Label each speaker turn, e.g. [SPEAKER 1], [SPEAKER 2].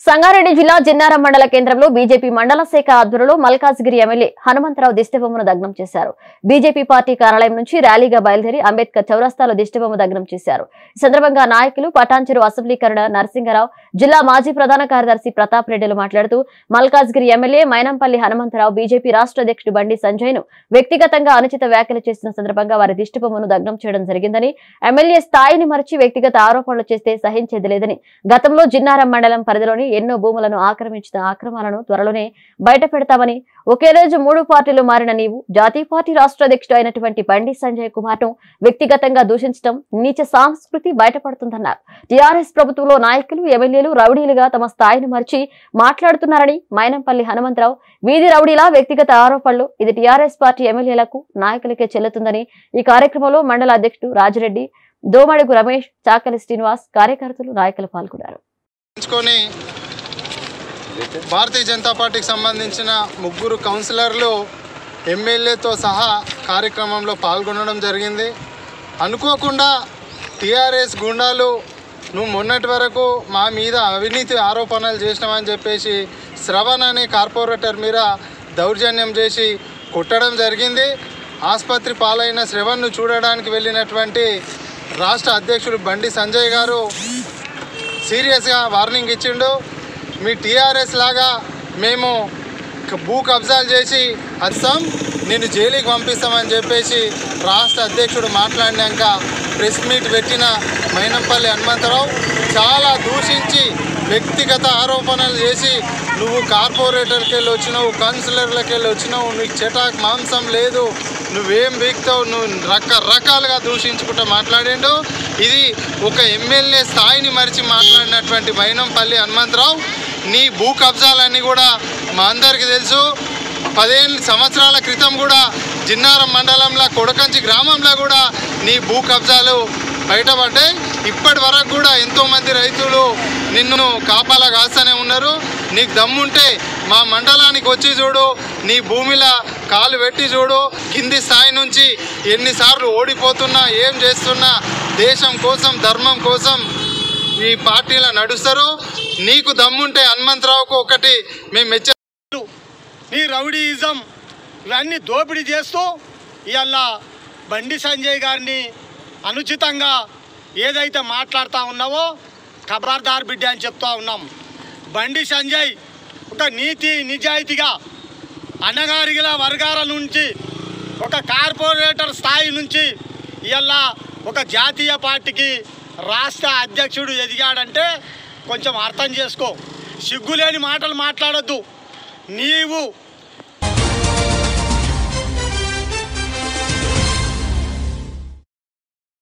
[SPEAKER 1] సంగారెడ్డి జిల్లా జిన్నారం మండల కేంద్రంలో బీజేపీ మండల శాఖ ఆధ్వర్యంలో మల్కాజ్గిరి ఎమ్మెల్యే హనుమంతరావు దిష్టిబొమ్మను దగ్నం చేశారు బీజేపీ పార్టీ కార్యాలయం నుంచి ర్యాలీగా బయలుదేరి అంబేద్కర్ చౌరస్తాలో దిష్టిబొమ్మ దగ్నం చేశారు ఈ సందర్భంగా నాయకులు పటాన్చెరు అసెంబ్లీకరణ నరసింగరావు జిల్లా మాజీ ప్రధాన కార్యదర్శి ప్రతాప్ రెడ్డిలు మాట్లాడుతూ మల్కాజ్గిరి ఎమ్మెల్యే మైనంపల్లి హనుమంతరావు బీజేపీ రాష్ట్ర అధ్యక్షుడు బండి సంజయ్ ను వ్యక్తిగతంగా అనుచిత వ్యాఖ్యలు చేసిన సందర్భంగా వారి దిష్టిబొమ్మను దగ్నం చేయడం జరిగిందని ఎమ్మెల్యే స్థాయిని మరిచి వ్యక్తిగత ఆరోపణలు చేస్తే సహించేది లేదని గతంలో జిన్నారం మండలం పరిధిలోని ఎన్నో భూములను ఆక్రమించిన ఆక్రమాలను త్వరలోనే బయట పెడతామని ఒకే రోజు మూడు పార్టీలు మారిన నీవు జాతీయ పార్టీ రాష్ట్ర అధ్యక్షుడు అయినటువంటి బండి సంజయ్ కుమార్ ను వ్యక్తిగతంగా దూషించడం నీచ సంస్కృతి బయటపడుతుందన్నారు టీఆర్ఎస్ ప్రభుత్వంలో నాయకులు ఎమ్మెల్యేలు రౌడీలుగా తమ స్థాయిని మరిచి మాట్లాడుతున్నారని మైనంపల్లి హనుమంతరావు వీధి రౌడీలా వ్యక్తిగత ఆరోపణలు ఇది టీఆర్ఎస్ పార్టీ ఎమ్మెల్యేలకు నాయకులకే చెల్లుతుందని ఈ కార్యక్రమంలో మండల అధ్యక్షుడు రాజిరెడ్డి దోమడుగు రమేష్ చాకలి శ్రీనివాస్ కార్యకర్తలు నాయకులు పాల్గొన్నారు
[SPEAKER 2] ఎంచుకొని భారతీయ జనతా పార్టీకి సంబంధించిన ముగ్గురు కౌన్సిలర్లు ఎమ్మెల్యేతో సహా కార్యక్రమంలో పాల్గొనడం జరిగింది అనుకోకుండా టీఆర్ఎస్ గుండాలు నువ్వు మొన్నటి వరకు మా మీద అవినీతి ఆరోపణలు చేసినావని చెప్పేసి శ్రవణ్ అనే కార్పొరేటర్ మీద దౌర్జన్యం చేసి కొట్టడం జరిగింది ఆసుపత్రి పాలైన శ్రవణ్ను చూడడానికి వెళ్ళినటువంటి రాష్ట్ర అధ్యక్షుడు బండి సంజయ్ గారు సీరియస్గా వార్నింగ్ ఇచ్చిండు మీ టీఆర్ఎస్ లాగా మేము క- భూ కబ్జాలు చేసి అస్సాం నేను జైలుకి పంపిస్తామని చెప్పేసి రాష్ట్ర అధ్యక్షుడు మాట్లాడినాక ప్రెస్ మీట్ పెట్టిన మైనంపల్లి హనుమంతరావు చాలా దూషించి వ్యక్తిగత ఆరోపణలు చేసి నువ్వు కార్పొరేటర్కి వెళ్ళి వచ్చినావు కౌన్సిలర్లకి వెళ్ళి వచ్చినావు నీకు చెటాక్ మాంసం లేదు నువ్వేం బీక్తావు నువ్వు రకరకాలుగా దూషించుకుంటూ మాట్లాడిండు ఇది ఒక ఎమ్మెల్యే స్థాయిని మరిచి మాట్లాడినటువంటి మైనంపల్లి హనుమంతరావు నీ భూ కబ్జాలన్నీ కూడా మా అందరికీ తెలుసు పదిహేను సంవత్సరాల క్రితం కూడా జిన్నారం మండలంలో కొడకంచి గ్రామంలో కూడా నీ భూ కబ్జాలు బయటపడ్డాయి ఇప్పటి వరకు కూడా ఎంతోమంది రైతులు నిన్ను కాపాలా కాస్తూనే ఉన్నారు నీకు దమ్ముంటే మా మండలానికి వచ్చి చూడు నీ భూమిలో కాలు పెట్టి చూడు కింది స్థాయి నుంచి ఎన్నిసార్లు ఓడిపోతున్నా ఏం చేస్తున్నా దేశం కోసం ధర్మం కోసం ఈ పార్టీలో నడుస్తారు నీకు దమ్ముంటే హనుమంతరావుకు ఒకటి మేము మెచ్చ
[SPEAKER 3] నీ రౌడీయిజం ఇవన్నీ దోపిడీ చేస్తూ ఇవాళ బండి సంజయ్ గారిని అనుచితంగా ఏదైతే మాట్లాడుతూ ఉన్నావో ఖబర్దార్ బిడ్డ అని చెప్తా ఉన్నాం బండి సంజయ్ ఒక నీతి నిజాయితీగా అణగారిగిల వర్గాల నుంచి ఒక కార్పొరేటర్ స్థాయి నుంచి ఇవాళ ఒక జాతీయ పార్టీకి రాష్ట్ర అధ్యక్షుడు ఎదిగాడంటే కొంచెం అర్థం చేసుకో సిగ్గులేని మాటలు మాట్లాడొద్దు నీవు